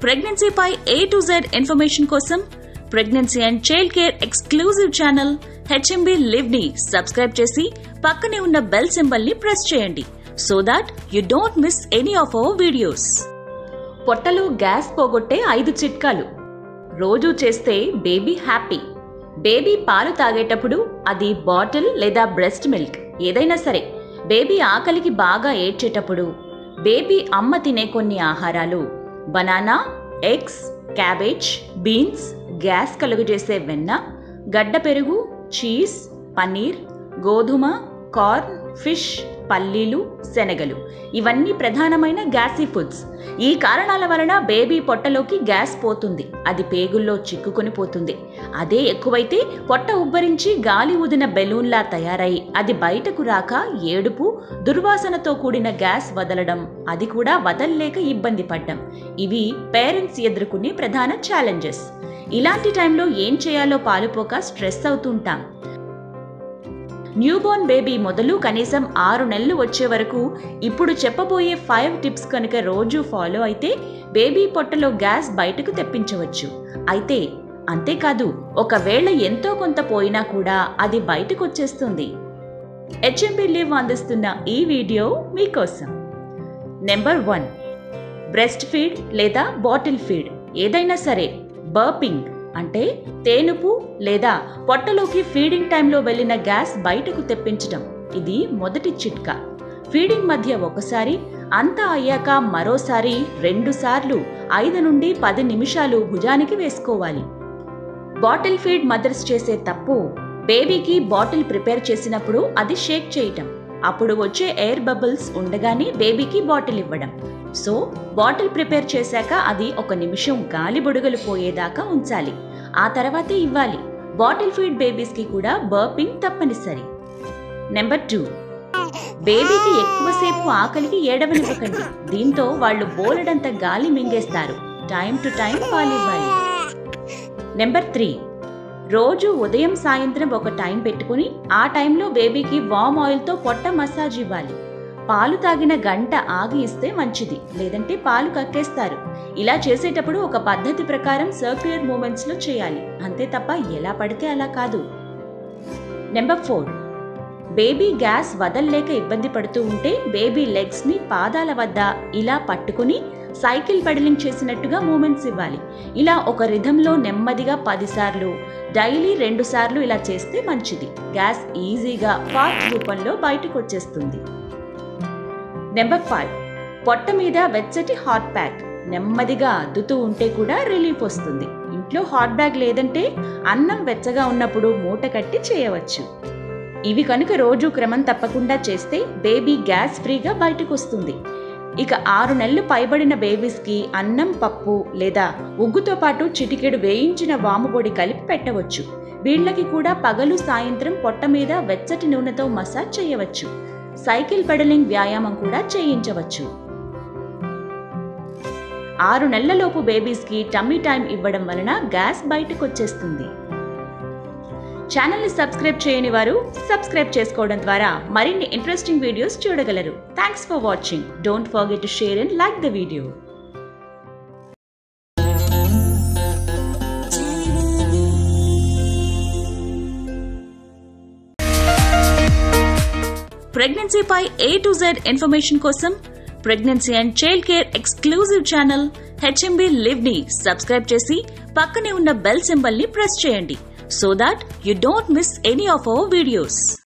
ప్రెగ్నెన్సీపై A to Z information కోసం pregnancy and child care exclusive channel HMB live ని subscribe చేసి పక్కనే ఉన్న బెల్ సింబల్ ని ప్రెస్ చేయండి so that you don't miss any of our videos పొట్టలో gas పోగొట్టే ఐదు చిట్కాలు రోజూ చేస్తే బేబీ హ్యాపీ బేబీ పాలు తాగేటప్పుడు అది బాటిల్ లేదా బ్రెస్ట్ మిల్క్ ఏదైనా సరే బేబీ ఆకలికి బాగా ఏడ్చేటప్పుడు బేబీ అమ్మ తినే కొన్ని ఆహారాలు banana eggs cabbage beans gas కలుగజేసే వెన్న గడ్డ పెరుగు చీజ్ పన్నీర్ గోధుమ కార్న్ ఫిష్ పల్లీలు శనగలు ఇవన్నీ ప్రధానమైన గ్యాసీ ఫుడ్స్ ఈ కారణాల వలన బేబీ పొట్టలోకి గ్యాస్ పోతుంది అది పేగుల్లో చిక్కుకొని పోతుంది అదే ఎక్కువైతే పొట్ట ఉబ్బరించి గాలి ఊదిన బెలూన్లా తయారై అది బయటకు రాక ఏడుపు దుర్వాసనతో కూడిన గ్యాస్ వదలడం అది కూడా వదల్లేక ఇబ్బంది పడ్డం ఇవి పేరెంట్స్ ఎదుర్కొనే ప్రధాన ఛాలెంజెస్ ఇలాంటి టైంలో ఏం చేయాలో పాలుపోక స్ట్రెస్ అవుతుంటాం న్యూబోర్న్ బేబీ మొదలు కనీసం ఆరు నెలలు వచ్చే వరకు ఇప్పుడు చెప్పబోయే ఫైవ్ టిప్స్ కనుక రోజు ఫాలో అయితే బేబీ పొట్టలో గ్యాస్ బయటకు తెప్పించవచ్చు అయితే అంతేకాదు ఒకవేళ ఎంతో కొంత పోయినా కూడా అది బయటకు వచ్చేస్తుంది హెచ్ఎంబి లివ్ అందిస్తున్న ఈ వీడియో మీకోసం నెంబర్ వన్ బ్రెస్ట్ ఫీడ్ లేదా బాటిల్ ఫీడ్ ఏదైనా సరే బర్పింగ్ అంటే తేనుపు లేదా పొట్టలోకి ఫీడింగ్ టైంలో వెళ్ళిన గ్యాస్ బయటకు తెప్పించడం ఇది మొదటి చిట్కా ఫీడింగ్ మధ్య ఒకసారి అంతా అయ్యాక మరోసారి రెండు సార్లు ఐదు నుండి పది నిమిషాలు భుజానికి వేసుకోవాలి బాటిల్ ఫీడ్ మదర్స్ చేసే తప్పు బేబీకి బాటిల్ ప్రిపేర్ చేసినప్పుడు అది షేక్ చేయటం అప్పుడు వచ్చే ఎయిర్ బబుల్స్ ఉండగానే బేబీకి బాటిల్ ఇవ్వడం సో బాటిల్ ప్రిపేర్ చేశాక అది ఒక నిమిషం గాలి బుడగలు పోయేదాకా ఉంచాలి ఆ తర్వాతే ఇవ్వాలి బాటిల్ ఫీడ్ బేబీస్కి కూడా బర్పింగ్ తప్పనిసరి నెంబర్ టూ బేబీకి ఎక్కువసేపు ఆకలికి ఏడవనివ్వకండి దీంతో వాళ్ళు బోలెడంత గాలి మింగేస్తారు టైం టు టైం పాలివ్వాలి నెంబర్ త్రీ రోజు ఉదయం సాయంత్రం ఒక టైం పెట్టుకుని ఆ టైంలో బేబీకి వామ్ ఆయిల్తో పొట్ట మసాజ్ ఇవ్వాలి పాలు తాగిన గంట ఆగి ఇస్తే మంచిది లేదంటే పాలు కక్కేస్తారు ఇలా చేసేటప్పుడు ఒక పద్ధతి ప్రకారం సర్క్యులర్ మూమెంట్స్లో చేయాలి అంతే తప్ప ఎలా పడితే అలా కాదు నెంబర్ ఫోర్ బేబీ గ్యాస్ వదల్లేక ఇబ్బంది పడుతూ ఉంటే బేబీ లెగ్స్ని పాదాల వద్ద ఇలా పట్టుకుని సైకిల్ పెడలింగ్ చేసినట్టుగా మూమెంట్స్ ఇవ్వాలి ఇలా ఒక రిధంలో నెమ్మదిగా పదిసార్లు డైలీ రెండు సార్లు ఇలా చేస్తే మంచిది గ్యాస్ ఈజీగా ఫాస్ట్ రూపంలో బయటకు వచ్చేస్తుంది నెంబర్ ఫైవ్ పొట్ట మీద వెచ్చటి హాట్ ప్యాక్ నెమ్మదిగా అద్దుతూ ఉంటే కూడా రిలీఫ్ వస్తుంది ఇంట్లో హాట్ బ్యాగ్ లేదంటే అన్నం వెచ్చగా ఉన్నప్పుడు మూట కట్టి చేయవచ్చు ఇవి కనుక రోజు క్రమం తప్పకుండా చేస్తే బేబీ గ్యాస్ ఫ్రీగా బయటకు వస్తుంది ఇక ఆరు నెలలు పైబడిన బేబీస్కి అన్నం పప్పు లేదా ఉగ్గుతో పాటు చిటికెడు వేయించిన వాము పొడి కలిపి పెట్టవచ్చు వీళ్ళకి కూడా పగలు సాయంత్రం పొట్ట మీద వెచ్చటి నూనెతో మసాజ్ చేయవచ్చు సైకిల్ పెడలింగ్ వ్యాయామం కూడా చేయించవచ్చు ఆరు నెలలలోపు బేబీస్కి టమ్మీ టైం ఇవ్వడం వలన గ్యాస్ బయటకు వచ్చేస్తుంది ఛానల్ని సబ్స్క్రైబ్ చేయని వారు సబ్స్క్రైబ్ చేసుకోవడం ద్వారా మరిన్ని ఇంట్రెస్టింగ్ వీడియోస్ చూడగలరు thanks for watching don't forget to share and like the video ప్రెగ్నెన్సీపై ఏ టు జెడ్ ఇన్ఫర్మేషన్ కోసం pregnancy and child care exclusive channel HMB live ని సబ్స్క్రైబ్ చేసి పక్కనే ఉన్న బెల్ సింబల్ ని ప్రెస్ చేయండి so that you don't miss any of our videos